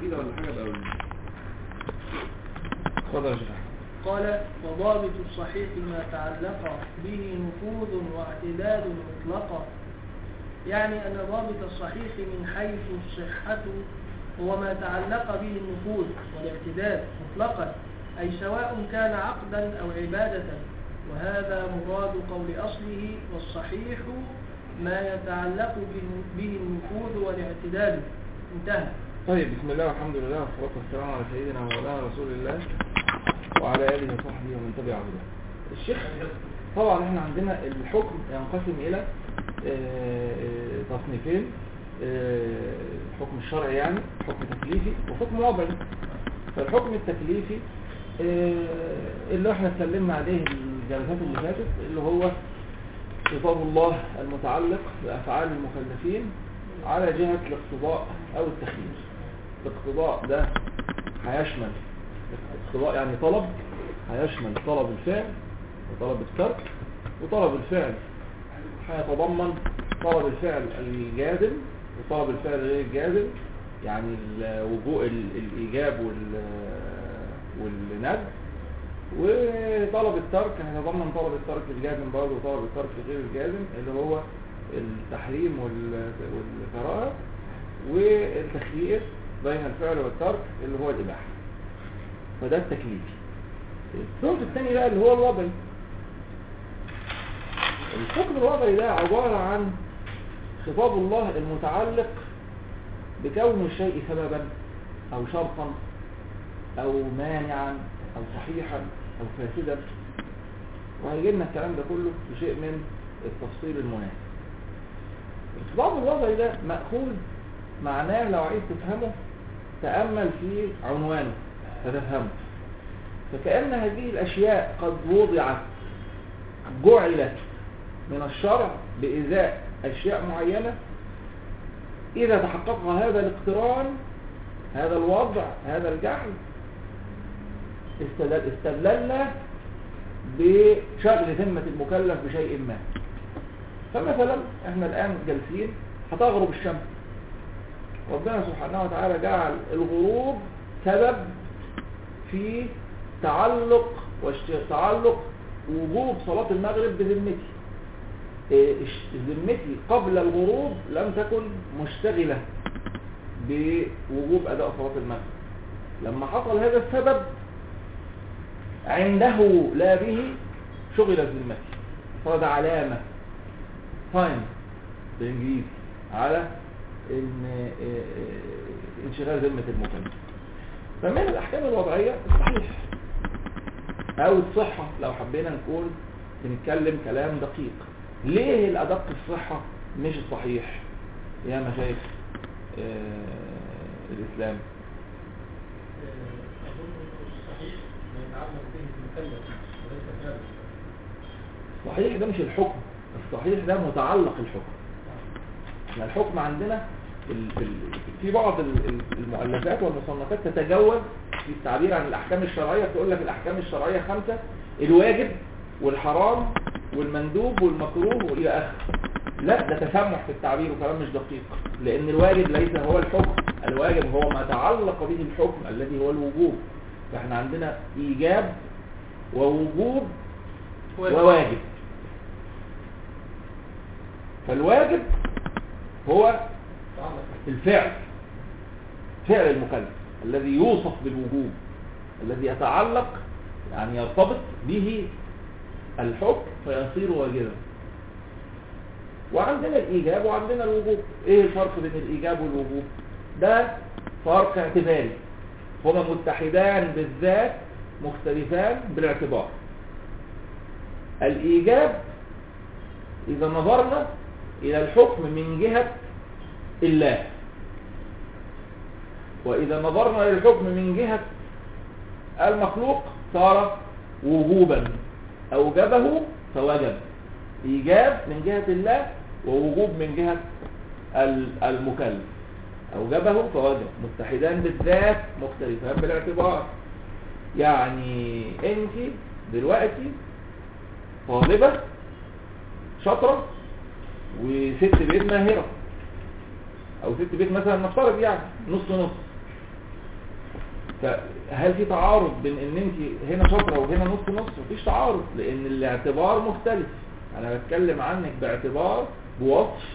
عقيدة ولا حاجة بقى اتفضل يا شيخ أحمد. قال وضابط الصحيح ما تعلق به نفوذ واعتداد مطلقا يعني أن ضابط الصحيح من حيث الصحة هو ما تعلق به النفوذ والاعتداد مطلقا أي سواء كان عقدا أو عبادة وهذا مراد قول أصله والصحيح ما يتعلق به- به النفوذ والاعتداد انتهى طيب بسم الله والحمد لله والصلاة والسلام على سيدنا مولانا رسول الله وعلى آله وصحبه ومن تبع هداه الشيخ طبعا احنا عندنا الحكم ينقسم إلى آه، آه، تصنيفين آه، الحكم الشرعي يعني حكم تكليفي وحكم وضعي فالحكم التكليفي آه، اللي احنا اتكلمنا عليه الجلسات اللي فاتت اللي هو خطاب الله المتعلق بأفعال المكلفين على جهة الاقتضاء أو التخيير الاقتضاء ده هيشمل اقتضاء يعني طلب هيشمل طلب الفعل وطلب الترك وطلب الفعل هيتضمن طلب الفعل الجازم وطلب الفعل غير الجازم يعني وجوء الإيجاب وال والندب وطلب الترك هيتضمن طلب الترك الجازم برضه وطلب الترك غير الجازم اللي هو التحريم وال- والكراهه والتخيير بين الفعل والترك اللي هو الإباحة فده التكليفي الصنف الثاني بقى اللي هو الوضعي الحكم الوضعي ده عبارة عن خطاب الله المتعلق بكون الشيء سببا أو شرطا أو مانعا أو صحيحا أو فاسدا وهيجي لنا الكلام ده كله بشيء من التفصيل المناسب الخطاب الوضعي ده مأخوذ معناه لو عايز تفهمه تأمل في عنوانه فتفهمه فكأن هذه الأشياء قد وضعت جعلت من الشرع بإزاء أشياء معينة إذا تحقق هذا الاقتران هذا الوضع هذا الجعل استدل- استدللنا بشغل ذمة المكلف بشيء ما فمثلا احنا الآن جالسين هتغرب الشمس ربنا سبحانه وتعالى جعل الغروب سبب في تعلق واشت- تعلق وجوب صلاة المغرب بذمتي إيه، إش- ذمتي قبل الغروب لم تكن مشتغلة بوجوب أداء صلاة المغرب لما حصل هذا السبب عنده لا به شغلت ذمتي صارت علامة ساين بالانجليزي على ان إيه، إيه، انشغال ذمة المكلف فمن الاحكام الوضعية الصحيح او الصحة لو حبينا نكون بنتكلم كلام دقيق ليه الادق الصحة مش الصحيح يا مشايخ آه، الاسلام أظن أنه الصحيح ما يتعلق به المكلف وليس هذا الصحيح ده مش الحكم الصحيح ده متعلق الحكم احنا الحكم عندنا ال- ال- في بعض ال- ال- المؤلفات والمصنفات تتجوز في التعبير عن الاحكام الشرعيه تقول لك الاحكام الشرعيه خمسه الواجب والحرام والمندوب والمكروه والى اخره لا ده تسمح في التعبير وكلام مش دقيق لان الواجب ليس هو الحكم الواجب هو ما تعلق به الحكم الذي هو الوجوب فاحنا عندنا ايجاب ووجوب وواجب فالواجب هو الفعل فعل المكلف الذي يوصف بالوجوب الذي يتعلق يعني يرتبط به الحكم فيصير واجبا وعندنا الإيجاب وعندنا الوجوب ايه الفرق بين الإيجاب والوجوب ده فرق اعتباري هما متحدان بالذات مختلفان بالاعتبار الإيجاب إذا نظرنا إلى الحكم من جهة الله وإذا نظرنا للحكم من جهة المخلوق صار وجوبا أوجبه فوجب إيجاب من جهة الله ووجوب من جهة ال- المكلف أوجبه فوجب متحدان بالذات مختلفان بالاعتبار يعني أنت دلوقتي طالبة شاطرة وست بيت ماهرة او ست بيت مثلا نفترض يعني نص نص فهل في تعارض بين ان انت هنا شاطره وهنا نص نص مفيش تعارض لان الاعتبار مختلف انا بتكلم عنك باعتبار بوصف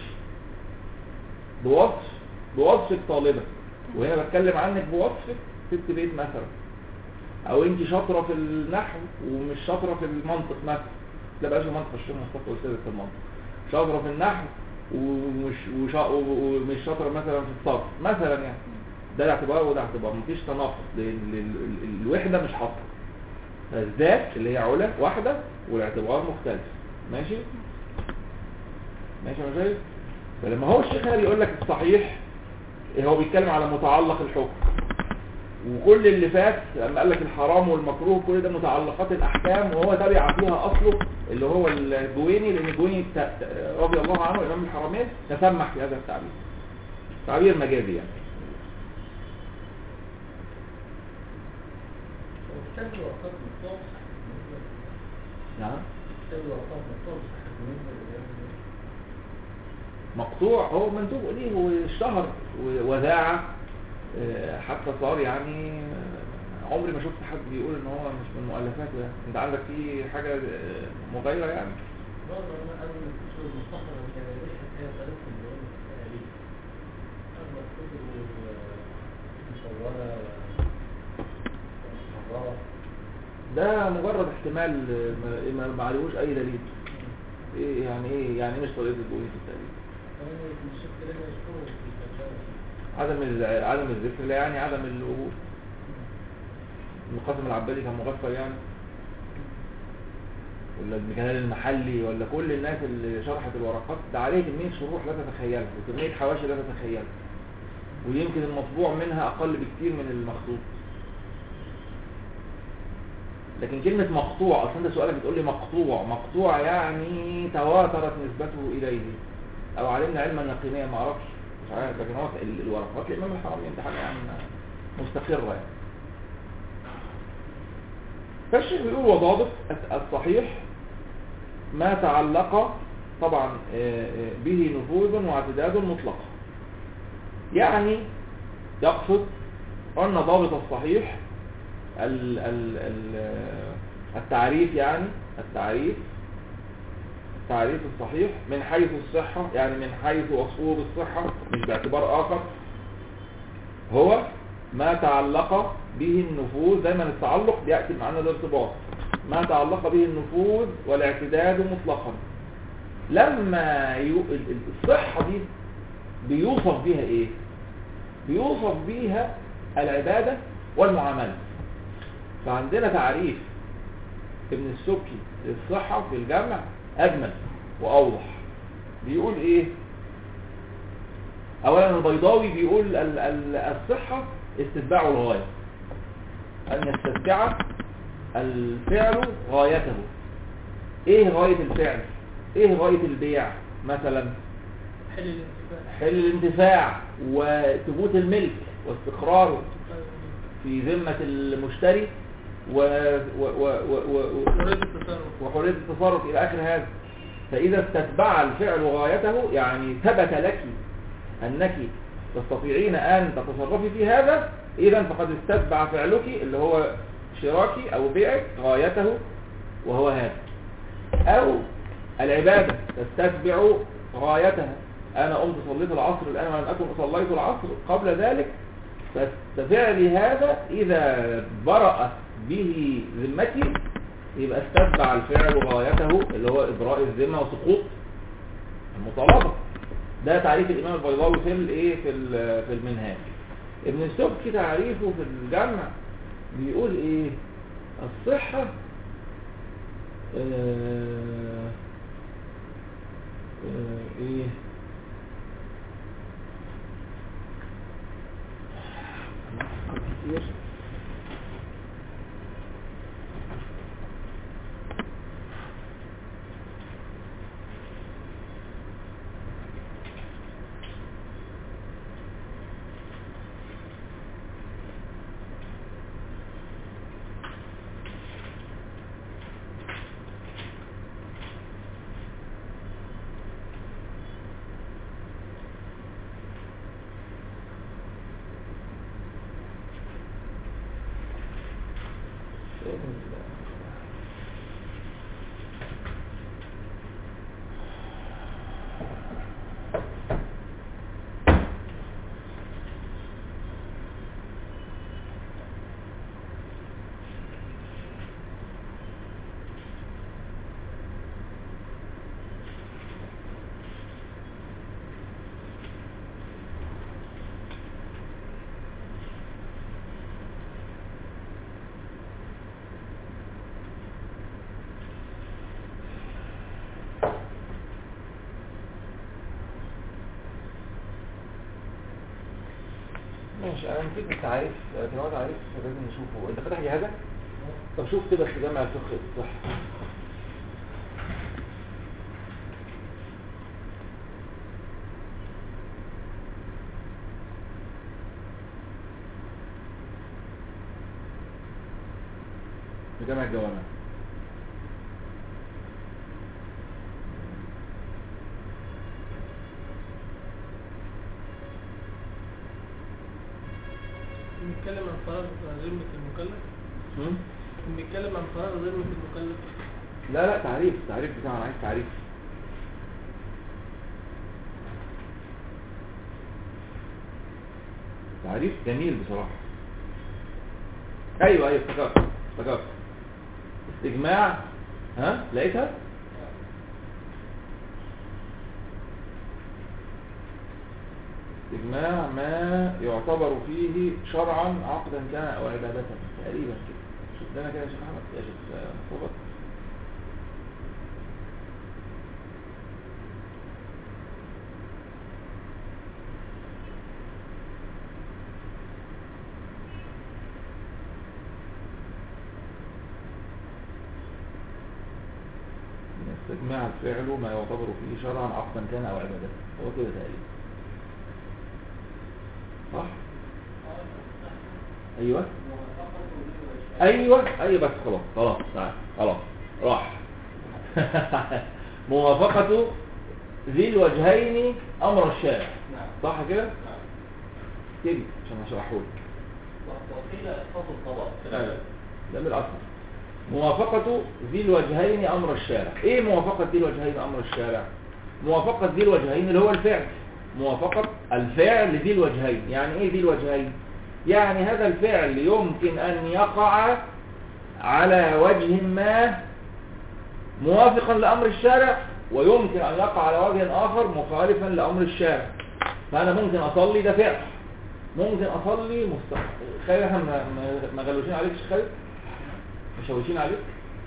بوصف بوصفك طالبه وهنا بتكلم عنك بوصفك ست بيت مثلا او انت شاطره في النحو ومش شاطره في المنطق مثلا لا بلاش المنطق الشيخ مصطفى استاذ في المنطق شاطره في النحو ومش وشا ومش شاطره مثلا في الصرف مثلا يعني ده اعتبار وده اعتبار مفيش تناقض لان ال- ال- الوحده مش حاصله الذات اللي هي علا واحده والاعتبار مختلف ماشي ماشي يا مشايخ فلما هو الشيخ هنا بيقول لك الصحيح هو بيتكلم على متعلق الحكم وكل اللي فات لما قال لك الحرام والمكروه كل ده متعلقات الاحكام وهو تبع فيها اصله اللي هو الجويني لان الجويني ت- ت- رضي الله عنه امام الحرمين تسمح في هذا التعبير تعبير مجازي يعني وكتاب الوقات مطلوب نعم كتاب الوقات مطلوب بالنسبة للرياضة مقطوع هو منسوب اليه واشتهر و- وذاع آه، حتى صار يعني آه، عمري ما شفت حد بيقول ان هو مش من مؤلفاته يعني انت عندك فيه حاجه آه، مغايره يعني برضه أنا قبل ما كنت المستقبل كان ليه حكاية طريقة اليوم التالي أما كتب مصورة محررة ده مجرد احتمال آه، ما- ما ما عليهوش اي دليل ايه يعني ايه يعني ايه مش طريقه الجوين في التأليف أنا في الشكل ده مشهور في الترجمة عدم ال- عدم الذكر لا يعني عدم الوجود ابن قاسم العبادي كان مغفل يعني ولا ابن جلال المحلي ولا كل الناس اللي شرحت الورقات ده عليه كمية شروح لا تتخيلها وكمية حواشي لا تتخيلها ويمكن المطبوع منها أقل بكتير من المخطوط لكن كلمة مقطوع أصلا انت سؤالك بتقول لي مقطوع مقطوع يعني تواترت نسبته إليه أو علمنا علما يقينيا ما أعرفش مش عارف لكن هو ال- الورقات الإمام الحرمين ده حاجة يعني مستقرة يعني فالشيخ بيقول وضابط الصحيح ما تعلق طبعا آه، آه، به نفوذ واعتداد مطلقا يعني يقصد أن ضابط الصحيح ال ال ال التعريف يعني التعريف التعريف الصحيح من حيث الصحة يعني من حيث وصفه بالصحة مش باعتبار آخر هو ما تعلق به النفوذ دايما التعلق بيأتي معنا الارتباط ما تعلق به النفوذ والاعتداد مطلقا لما يو... ال- ال- الصحة دي بيوصف بيها ايه بيوصف بيها العبادة والمعاملة فعندنا تعريف ابن السبكي للصحة في الجامع أجمل وأوضح بيقول إيه أولا البيضاوي بيقول ال- ال- الصحة استتباع الغاية أن يستتبع الفعل غايته إيه غاية الفعل إيه غاية البيع مثلا حل الانتفاع حل الانتفاع وثبوت الملك واستقراره في ذمة المشتري و... و... و... و... و... حرية التصرف وحرية التصرف إلى آخر هذا فإذا استتبع الفعل غايته يعني ثبت لك أنك تستطيعين أن تتصرفي في هذا إذا فقد استتبع فعلك اللي هو شراكي أو بيعك غايته وهو هذا أو العبادة تستتبع غايتها أنا قمت صليت العصر الآن ولم أكن صليت العصر قبل ذلك ففعلي هذا إذا برأت به ذمتي يبقى استتبع الفعل غايته اللي هو إبراء الذمة وسقوط المطالبة ده تعريف الإمام البيضاوي في الايه في ال- في المنهاج ابن السبكي تعريفه في الجمع بيقول ايه الصحة آه آه ايه كتير ماشي انا نسيت التعريف لكن هو تعريف لازم نشوفه انت فاتح جهازك طب شوف كده في جامع الفقه الصح في جامع الجوامع بنتكلم عن فراغ ذمة المكلف هم؟ بنتكلم عن فراغ ذمة المكلف لا لا تعريف تعريف بتاع انا عايز تعريف تعريف جميل بصراحة ايوه ايوه افتكرت افتكرت استجماع ها لقيتها استجماع ما يعتبر فيه شرعا عقدا كان او عبادة تقريبا كده شوف لنا كده يا شيخ احمد يا شيخ آه، مصطفى استجماع الفعل ما يعتبر فيه شرعا عقدا كان او عبادة هو كده تقريبا صح ايوه ايوه ايوه بس خلاص خلاص تعال خلاص راح موافقة ذي الوجهين امر الشارع نعم صح كده نعم كده عشان اشرحه لك وقيل إسقاط القضاء لا لا ده بالاصل موافقة ذي الوجهين امر الشارع ايه موافقة ذي الوجهين امر الشارع موافقة ذي الوجهين اللي هو الفعل موافقة الفعل ذي الوجهين يعني ايه ذي الوجهين يعني هذا الفعل يمكن ان يقع على وجه ما موافقا لامر الشارع ويمكن ان يقع على وجه اخر مخالفا لامر الشارع فانا ممكن اصلي ده فعل ممكن اصلي مست... خالد احنا ما- ما- ما غلوشين عليك يا شيخ خالد مشوشين عليك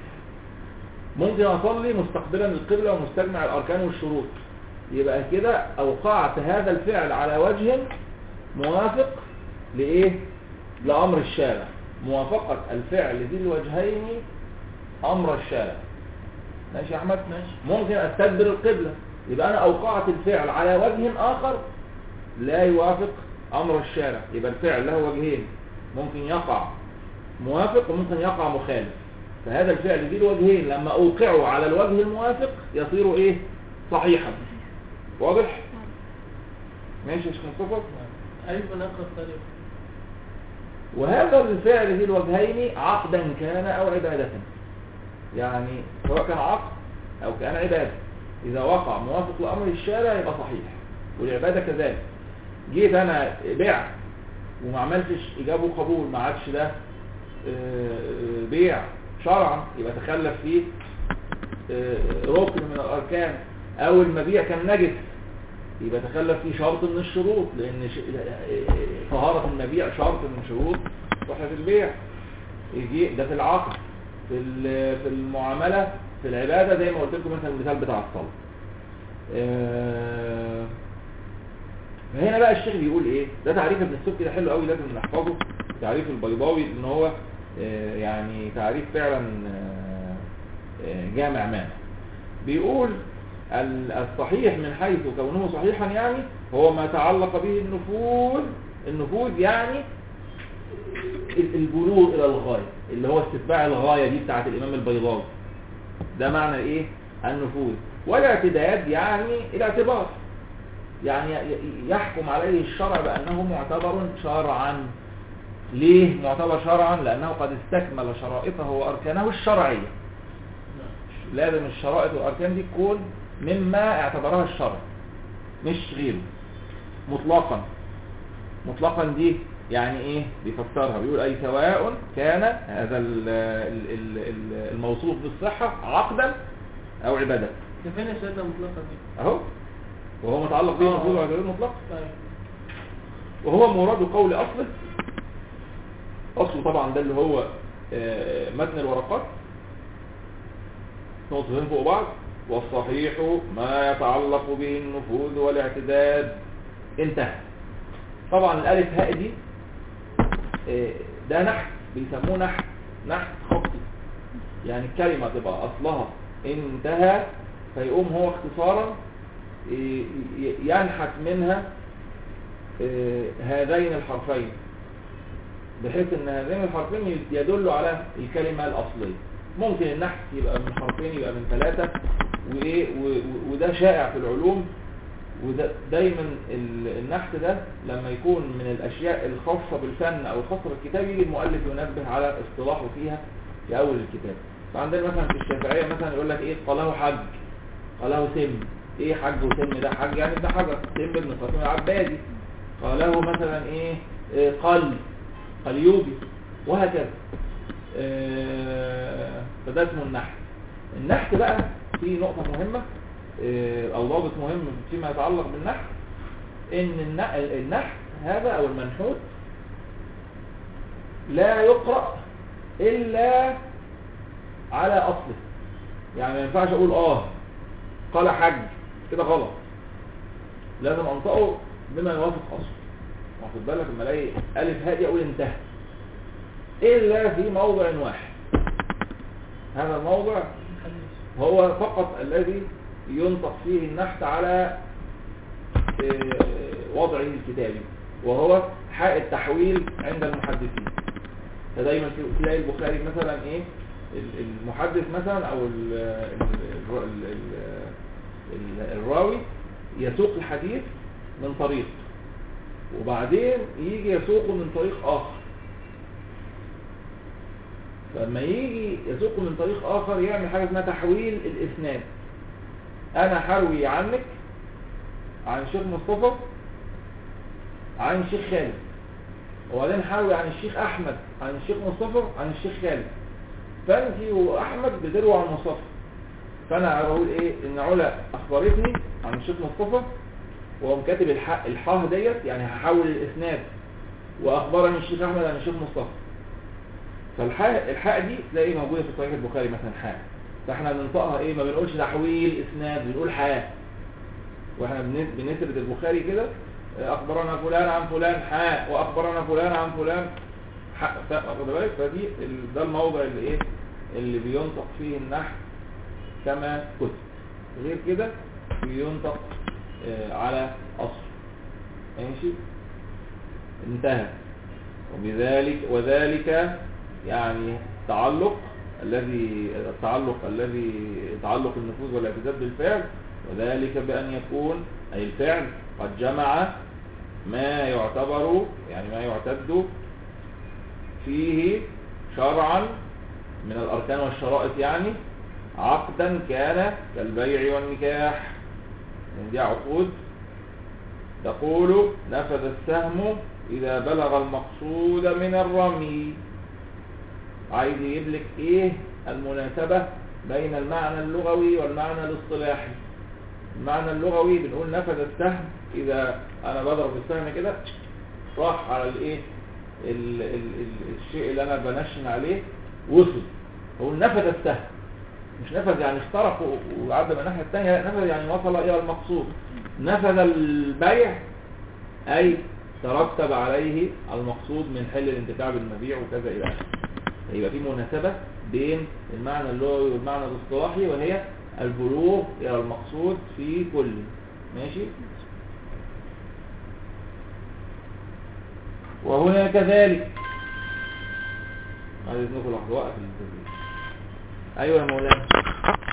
ممكن اصلي مستقبلا للقبلة ومستجمع الاركان والشروط يبقى كده اوقعت هذا الفعل على وجه موافق لايه لامر الشارع موافقة الفعل ذي الوجهين امر الشارع ماشي يا احمد ماشي. ممكن استدبر القبلة يبقى انا اوقعت الفعل على وجه اخر لا يوافق امر الشارع يبقى الفعل له وجهين ممكن يقع موافق وممكن يقع مخالف فهذا الفعل ذي الوجهين لما اوقعه على الوجه الموافق يصير ايه صحيحا واضح ماشي يا شيخ مصطفى ألف نقص ثالث وهذا الفعل ذي الوجهين عقدا كان او عبادة يعني سواء كان عقد او كان عبادة اذا وقع موافق لامر الشارع يبقى صحيح والعبادة كذلك جيت انا بعت وما عملتش اجابه وقبول ما عادش ده آه، بيع شرعا يبقى تخلف فيه آه، ركن من الاركان او المبيع كان نجس يبقى تخلف فيه شرط من الشروط لان ش... طهارة المبيع شرط من شروط صحة البيع يجي ده في العقد في ال- في المعاملة في العبادة زي ما قلت لكم مثلا المثال بتاع الصلاة آه، هنا بقى الشيخ بيقول ايه ده تعريف ابن السبكي ده حلو قوي لازم نحفظه تعريف البيضاوي ان هو آه، يعني تعريف فعلا آه، آه، جامع مانع بيقول ال- الصحيح من حيث كونه صحيحا يعني هو ما تعلق به النفوذ النفوذ يعني ال- البلوغ الى الغاية اللي هو استتباع الغاية دي بتاعت الامام البيضاوي ده معنى ايه النفوذ والاعتداد يعني الاعتبار يعني ي- يحكم عليه الشرع بأنه معتبر شرعا ليه معتبر شرعا لأنه قد استكمل شرائطه وأركانه الشرعية نعم لازم الشرائط والأركان دي تكون مما اعتبرها الشرع مش غيره مطلقا مطلقا دي يعني ايه بيفسرها بيقول اي سواء كان هذا ال- ال- ال- ال- الموصوف بالصحة عقدا او عبادة ده فين السيدة المطلقة دي؟ اهو وهو متعلق به آه. المفروض والعبادة المطلق طيب وهو مراد قول اصله اصله طبعا ده اللي هو آه، متن الورقات نقطتين فوق بعض والصحيح ما يتعلق به النفوذ والاعتداد انتهى طبعا الالف هاء دي آه، ده نحت بيسموه نحت نحت خطي يعني الكلمة تبقى اصلها انتهى فيقوم هو اختصارا آه، ي- ينحت منها آه، هذين الحرفين بحيث ان هذين الحرفين يدلوا على الكلمة الأصلية ممكن النحت يبقى من حرفين يبقى من ثلاثة وإيه و- و- وده شائع في العلوم وده دايما ال- النحت ده لما يكون من الأشياء الخاصة بالفن أو الخاصة بالكتاب يجي المؤلف ينبه على اصطلاحه فيها في أول الكتاب فعندنا مثلا في الشافعية مثلا يقول لك إيه قاله حج قاله سم إيه حج وسم ده حج يعني ده حجر سم ابن قاسم العبادي قاله مثلا إيه إيه قل قليوبي وهكذا آه، فده اسمه النحت النحت بقى في نقطة مهمة آه، أو ضابط مهم فيما يتعلق بالنحت إن الن- النحت هذا أو المنحوت لا يقرأ إلا على أصله يعني ما ينفعش أقول آه قال حج كده غلط لازم أنطقه بما يوافق أصله واخد بالك لما الاقي الف هادي اقول انتهى الا في موضع واحد هذا الموضع هو فقط الذي ينطق فيه النحت على آه، وضعه الكتابي وهو حاء التحويل عند المحدثين فدايما في- تلاقي البخاري مثلا ايه ال- المحدث مثلا او ال- ال- ال- ال- ال- الراوي يسوق الحديث من طريق وبعدين يجي يسوقه من طريق آخر فلما يجي يسوقه من طريق آخر يعمل حاجة اسمها تحويل الإسناد أنا حروي عنك عن الشيخ مصطفى عن الشيخ خالد وبعدين حروي عن الشيخ أحمد عن الشيخ مصطفى عن الشيخ خالد فأنت وأحمد بتروى عن مصطفى فأنا بقول إيه إن علا أخبرتني عن الشيخ مصطفى وهو كاتب الحق الحاه ديت يعني هحول الاسناد واخبرني الشيخ احمد عن الشيخ مصطفى فالحاء الحاء دي تلاقي موجوده في صحيح البخاري مثلا حاء فاحنا بننطقها ايه ما بنقولش تحويل اسناد بنقول حاء واحنا بن- بنسرد البخاري كده اخبرنا فلان عن فلان حاء واخبرنا فلان عن فلان حاء واخد بالك فدي ال- ده الموضع اللي ايه اللي بينطق فيه النحو كما كتب غير كده بينطق آه، على أصل ماشي انتهى وبذلك وذلك يعني تعلق الذي التعلق الذي تعلق النفوذ والاعتداد بالفعل وذلك بأن يكون أي الفعل قد جمع ما يعتبر يعني ما يعتد فيه شرعا من الأركان والشرائط يعني عقدا كان كالبيع والنكاح من دي عقود تقول نفذ السهم إذا بلغ المقصود من الرمي عايز يجيب لك ايه المناسبة بين المعنى اللغوي والمعنى الاصطلاحي المعنى اللغوي بنقول نفذ السهم إذا أنا بضرب السهم كده راح على الايه ال- ال- ال- الشيء اللي أنا بنشن عليه وصل هو نفذ السهم مش نفذ يعني اخترق و- وعدى من الناحية الثانية لا نفذ يعني وصل إلى المقصود نفذ البيع أي ترتب عليه المقصود من حل الانتفاع بالمبيع وكذا إلى آخره يبقى في مناسبة بين المعنى اللغوي والمعنى الاصطلاحي وهي البلوغ إلى المقصود في كل ماشي وهنا كذلك عايز نقول لحظة وقف التسجيل أيوة يا مولانا